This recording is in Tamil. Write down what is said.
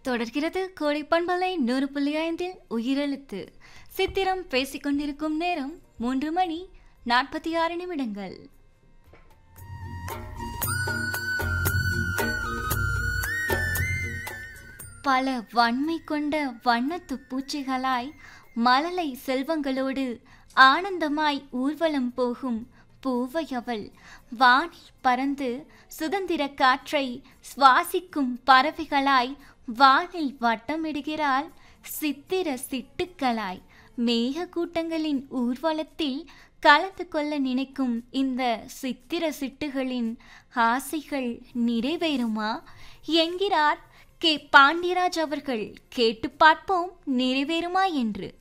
தொடர்கிறது கோடை பண்பலை நூறு புள்ளி ஐந்தில் உயிரெழுத்து சித்திரம் பேசிக் கொண்டிருக்கும் நேரம் மூன்று மணி நாற்பத்தி ஆறு நிமிடங்கள் பல வன்மை கொண்ட வண்ணத்து பூச்சிகளாய் மழலை செல்வங்களோடு ஆனந்தமாய் ஊர்வலம் போகும் பூவையவள் வானில் பறந்து சுதந்திர காற்றை சுவாசிக்கும் பறவைகளாய் வானில் வட்டமிடுகிறாள் சித்திர சிட்டுக்களாய் மேக கூட்டங்களின் ஊர்வலத்தில் கலந்து கொள்ள நினைக்கும் இந்த சித்திர சிட்டுகளின் ஆசைகள் நிறைவேறுமா என்கிறார் கே பாண்டியராஜ் அவர்கள் கேட்டு பார்ப்போம் நிறைவேறுமா என்று